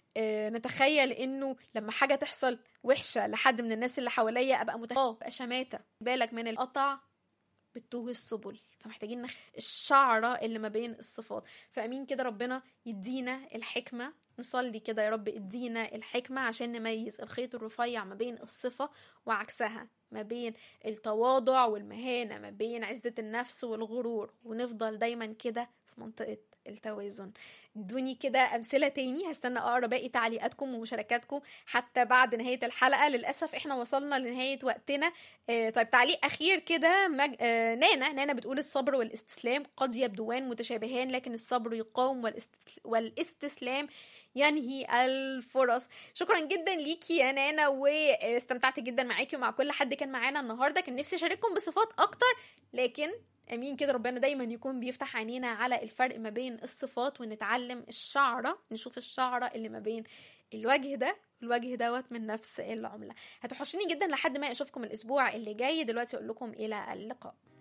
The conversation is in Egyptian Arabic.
آه، نتخيل انه لما حاجه تحصل وحشه لحد من الناس اللي حواليا ابقى متخيل ابقى شماته بالك من القطع بتوه السبل فمحتاجين نخ... الشعرة اللي ما بين الصفات فأمين كده ربنا يدينا الحكمة نصلي كده يا رب ادينا الحكمة عشان نميز الخيط الرفيع ما بين الصفة وعكسها ما بين التواضع والمهانة ما بين عزة النفس والغرور ونفضل دايما كده في منطقة التوازن ادوني كده امثله تاني هستنى اقرا باقي تعليقاتكم ومشاركاتكم حتى بعد نهايه الحلقه للاسف احنا وصلنا لنهايه وقتنا آه طيب تعليق اخير كده مج... آه نانا نانا بتقول الصبر والاستسلام قد يبدوان متشابهان لكن الصبر يقاوم والاستس... والاستسلام ينهي الفرص شكرا جدا ليكي يا نانا واستمتعت جدا معاكي ومع كل حد كان معانا النهارده كان نفسي اشارككم بصفات اكتر لكن امين كده ربنا دايما يكون بيفتح عينينا على الفرق ما بين الصفات ونتعلم الشعره نشوف الشعره اللي ما بين الوجه ده الوجه دوت من نفس العمله هتوحشوني جدا لحد ما اشوفكم الاسبوع اللي جاي دلوقتي اقول لكم الى اللقاء